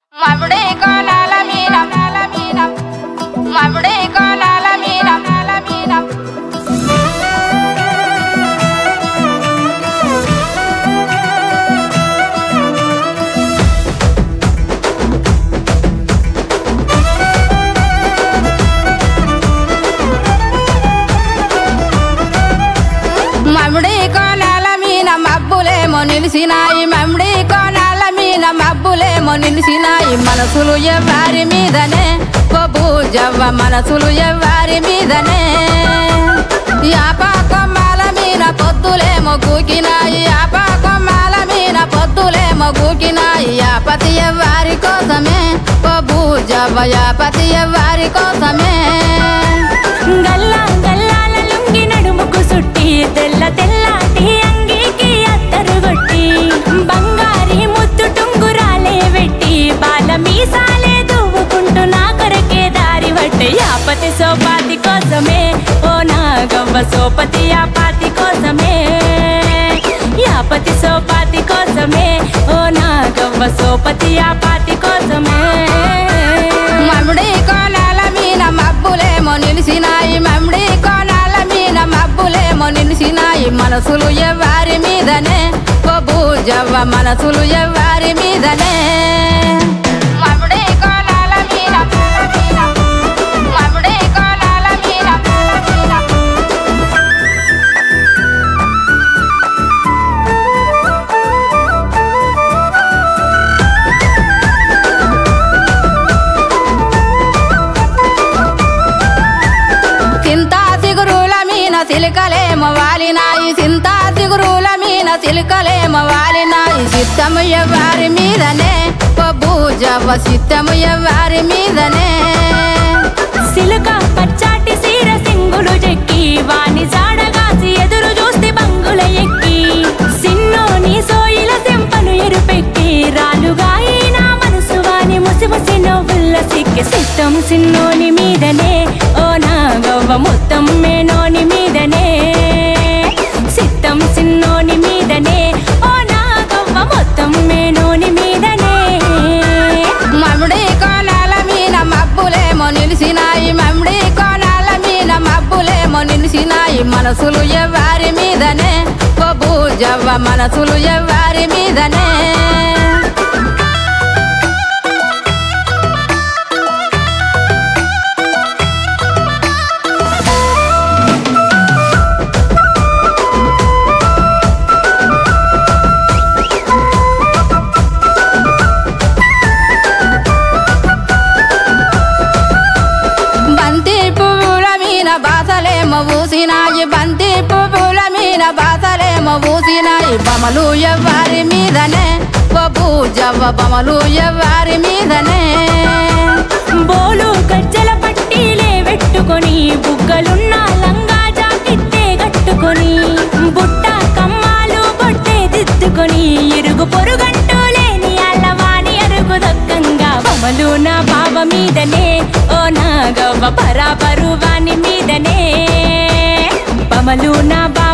మముడే కోలాల మీనం మీనం మముడే కోలాల మీనం మీనం మముడి కోనాల మీన మబ్బులేమో నిలిసినాయి మముడి కోనాల మీన మబ్బులేమో నిలిసినాయి మనసులు ఎవ్వారి మీదనే జవ్వ మనసులు ఎవ్వారి మీదనే యాప కొమ్మాల మీన పొద్దులేమో గూకినాయి యాప కొమ్మాల మీన పొద్దులేమో గూకినాయి యాపతి ఎవ్వారి కోసమే జవ్వ యాపతి ఎవ్వారి కోసమే గల్లా గల్లాల లుంగి నడుముకు సుట్టి తెల్ల తెల్లాటి అంగీకి అత్తరు కొట్టి బంగారి ముద్దు టుంగురాలే వెట్టి బాల మీసాలే దువ్వుకుంటూ నా కొరకే దారి వట్టే యాపతి సోపాతి కోసమే ఓ నా గవ్వ సోపతి యాపాతి కోసమే యాపతి సోపాతి కోసమే ఓ నా గవ్వ సోపతి యాపాతి కోసమే మమ్ముడి కోనాల మీన మబ్బులేమో నిలిసినాయి మమ్ముడి కోనాల మీన మబ్బులేమో నిలిసినాయి మనసులు ఎవ్వారి మీదనే జవ్వ మనసులు ఎవ్వారి మీదనే మమ్ముడి కోనాల మీన మమ్ముడి కోనాల మీన చింతా సిగురుల మీన సిలికలేమ వాలినాయి చింతా సిగురుల మీన సిలికలేమ వాలినాయి చిత్తము ఎవ్వారి మీదనే జవ్వ చిత్తము ఎవ్వారి మీదనే సిలుక పచ్చాటి సీర సింగులు చెక్కి వాని జాడగాసి ఎదురు చూస్తే బంగుల ఎక్కి సిన్నోని సోయిల సెంపను ఎరుపెక్కి రాలుగా నా మనసు వాని ముసి ముసి నవ్వుల్ల సిక్కి సిద్ధం సిన్నోని మీదనే ఓ నా గవ్వ మొత్తం మేనోని మీదనే సిద్ధం సిన్నోని మీదనే ఓ నా గవ్వ మొత్తం మేనోని మీదనే మమ్ముడి కోనాల మీన మబ్బులేమో నిలిసినాయి మమ్ముడి కోనాల మీన మబ్బులేమో నిలిసినాయి మనసులు ఎవ్వారి మీదనే జవ్వ మనసులు ఎవ్వారి మీదనే బంతి పువ్వుల మీన బాసలేమో ఊసినాయి బంతి పువ్వుల మీన బాసలేమో ఊసినాయి బమలు ఎవ్వారి మీదనే జవ్వ బమలు ఎవ్వారి మీదనే బోలు గజ్జల పట్టీలే పెట్టుకొని బుగ్గలున్న లంగా జాకెట్టే కట్టుకొని బుట్ట కమ్మాలు బొట్టే దిద్దుకొని ఇరుగు పొరుగంటూ లేని అల్లవాని అరుగు దక్కంగా బొమ్మలు నా బావ మీదనే ఓ నా గవ్వ పరాపరు వాని మీదనే బమలు నా బావ